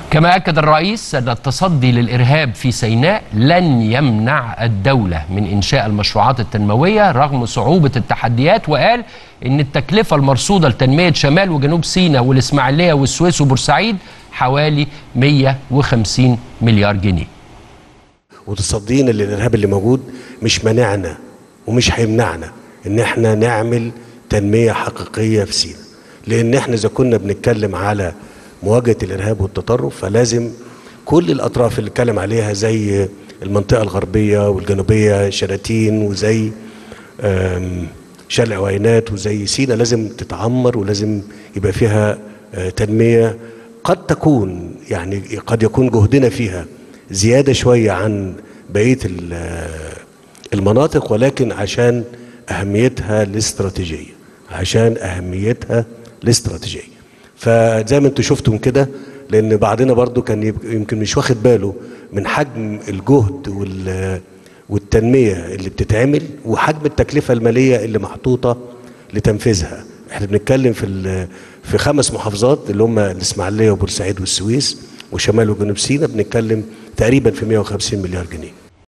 كما أكد الرئيس أن التصدي للإرهاب في سيناء لن يمنع الدولة من إنشاء المشروعات التنموية رغم صعوبة التحديات وقال إن التكلفة المرصودة لتنمية شمال وجنوب سيناء والإسماعيلية والسويس وبورسعيد حوالي 150 مليار جنيه وتصدينا للارهاب اللي موجود مش مانعنا ومش هيمنعنا ان احنا نعمل تنميه حقيقيه في سينا لان احنا اذا كنا بنتكلم على مواجهه الارهاب والتطرف فلازم كل الاطراف اللي اتكلم عليها زي المنطقه الغربيه والجنوبيه شلاتين وزي آم، شرق عوينات وزي سينا لازم تتعمر ولازم يبقى فيها آه، تنميه قد تكون يعني قد يكون جهدنا فيها زياده شويه عن بقيه ال- آه، المناطق ولكن عشان اهميتها الاستراتيجيه عشان اهميتها الاستراتيجيه فزي ما انتم شفتم كده لان بعضنا برضو كان يب- يمكن مش واخد باله من حجم الجهد وال والتنميه اللي بتتعمل وحجم التكلفه الماليه اللي محطوطه لتنفيذها احنا بنتكلم في ال- في خمس محافظات اللي هم الاسماعيليه وبورسعيد والسويس وشمال وجنوب سيناء بنتكلم تقريبا في 150 مليار جنيه